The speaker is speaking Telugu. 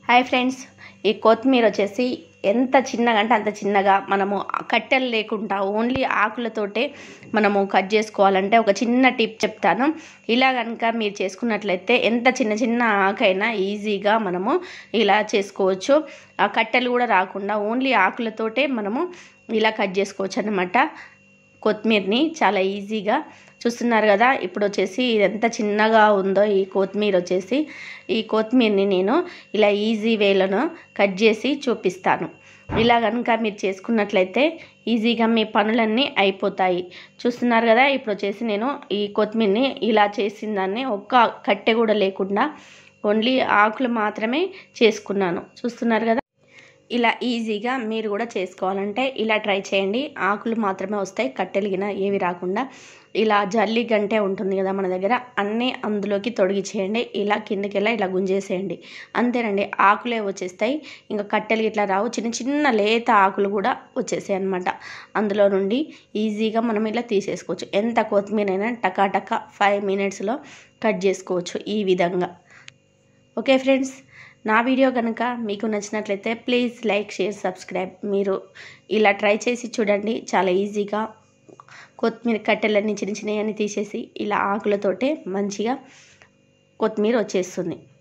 హాయ్ ఫ్రెండ్స్ ఈ కొత్తిమీర వచ్చేసి ఎంత చిన్నగా అంటే అంత చిన్నగా మనము కట్టెలు లేకుండా ఓన్లీ ఆకులతోటే మనము కట్ చేసుకోవాలంటే ఒక చిన్న టిప్ చెప్తాను ఇలా కనుక మీరు చేసుకున్నట్లయితే ఎంత చిన్న చిన్న ఆకైనా ఈజీగా మనము ఇలా చేసుకోవచ్చు ఆ కట్టెలు కూడా రాకుండా ఓన్లీ ఆకులతోటే మనము ఇలా కట్ చేసుకోవచ్చు అన్నమాట కొత్తిమీరని చాలా ఈజీగా చూస్తున్నారు కదా ఇప్పుడు వచ్చేసి ఇది ఎంత చిన్నగా ఉందో ఈ కొత్తిమీర వచ్చేసి ఈ కొత్తిమీరని నేను ఇలా ఈజీ వేలను కట్ చేసి చూపిస్తాను ఇలా కనుక మీరు చేసుకున్నట్లయితే ఈజీగా మీ పనులన్నీ అయిపోతాయి చూస్తున్నారు కదా ఇప్పుడు వచ్చేసి నేను ఈ కొత్తిమీరని ఇలా చేసిన దాన్ని ఒక్క కట్టె కూడా లేకుండా ఓన్లీ ఆకులు మాత్రమే చేసుకున్నాను చూస్తున్నారు కదా ఇలా ఈజీగా మీరు కూడా చేసుకోవాలంటే ఇలా ట్రై చేయండి ఆకులు మాత్రమే వస్తాయి కట్టెలిగిన ఏవి రాకుండా ఇలా జల్లి గంటే ఉంటుంది కదా మన దగ్గర అన్నీ అందులోకి తొడిగి చేయండి ఇలా కిందకి ఇలా ఇలా గుంజేసేయండి అంతేనండి ఆకులే వచ్చేస్తాయి ఇంకా కట్టెలు ఇట్లా రావు చిన్న చిన్న లేత ఆకులు కూడా వచ్చేసాయి అనమాట అందులో నుండి ఈజీగా మనం ఇలా తీసేసుకోవచ్చు ఎంత కొత్తిమీర అయినా టకా టకా ఫైవ్ మినిట్స్లో కట్ చేసుకోవచ్చు ఈ విధంగా ఓకే ఫ్రెండ్స్ నా వీడియో కనుక మీకు నచ్చినట్లయితే ప్లీజ్ లైక్ షేర్ సబ్స్క్రైబ్ మీరు ఇలా ట్రై చేసి చూడండి చాలా ఈజీగా కొత్తిమీర కట్టెలన్నీ చిన్న చిన్నవన్నీ తీసేసి ఇలా ఆకులతోటే మంచిగా కొత్తిమీర వచ్చేస్తుంది